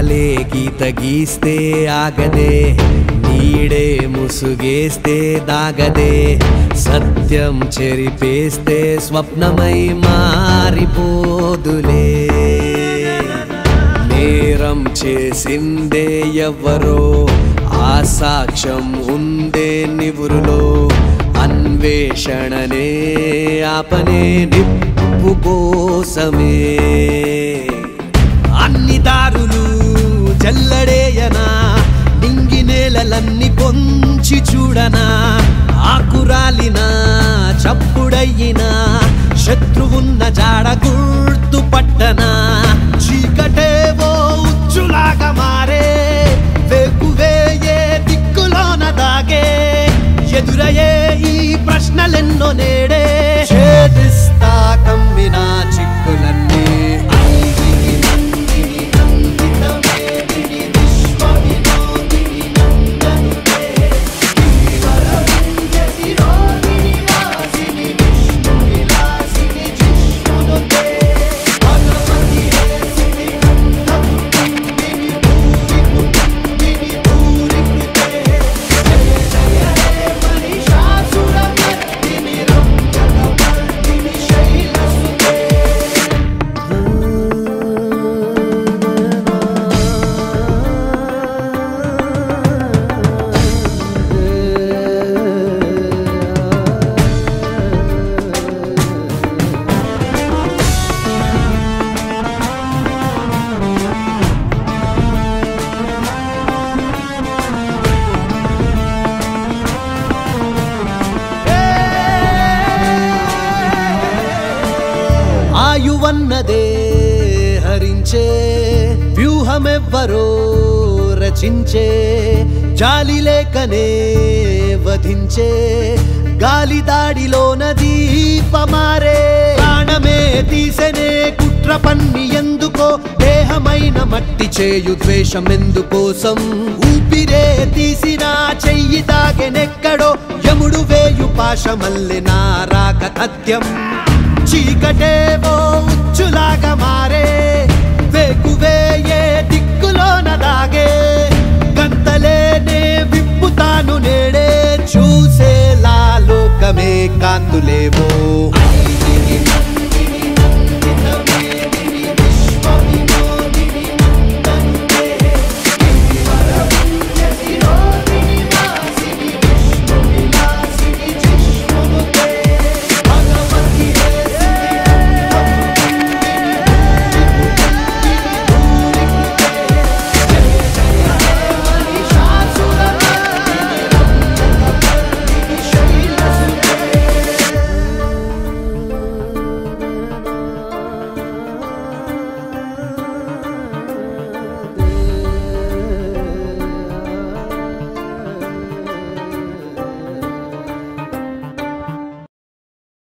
గాలే గీత గీస్తే ఆగదే నీడే ముసుగేస్తే దాగదే సత్యం చెరిపేస్తే స్వప్నమై మారిపోదులే నేరం చేసిందే ఎవ్వరో ఆ సాక్ష్యం ఉందే నివురులో అన్వేషణనే ఆపనే నిప్పు కోసమే అన్ని దారులు జల్లడేయనా నింగి నేలలన్నీ పొంచి చూడనా ఆకురాలిన చప్పుడయ్యినా శత్రువున్న జాడ గుర్తు పట్టనా చీకటేవో ఉచ్చులాగా మారే వేకువే ఏ దిక్కులోన దాగే ఎదురయ్యే ఈ ప్రశ్నలెన్నో నేడే ఛేదిస్తా కమ్మిన చిక్కులన్నీ అంగిని నందిని నందితమే విని విశ్వ వినోదిని నందనుతే శ్రీవర వింధ్యశిరోదిని వాసిని విష్ణు విలాసిని జిష్ణునుతే భగవతి హేసిని కంఠం కుందిని భూరి కుటుంబిని భూరి కృతే జయ జయ హే మహిషాసురమర్దిని రంజకమర్దిని శైలసుతే ఆయువన్నదే హరించే వ్యూహమెవ్వరో రచించే జాలి లేకనే వధించే గాలి దాడిలోన దీపమారే ప్రాణమే తీసెనే కుట్ర పన్ని ఎందుకో దేహమైన మట్టి చేయు ద్వేషం ఎందుకోసం ఊపిరే తీసిన చెయ్యి తాగెనెక్కడో యముడు వేయు పాశమల్లె నారాక తథ్యం చీకటేవో ఉచ్చులాగా మారే వేకువే ఏ దిక్కులోన దాగే గంతలేనే విప్పుతాను నేడే చూసేలా లోకమే కాంతులేవో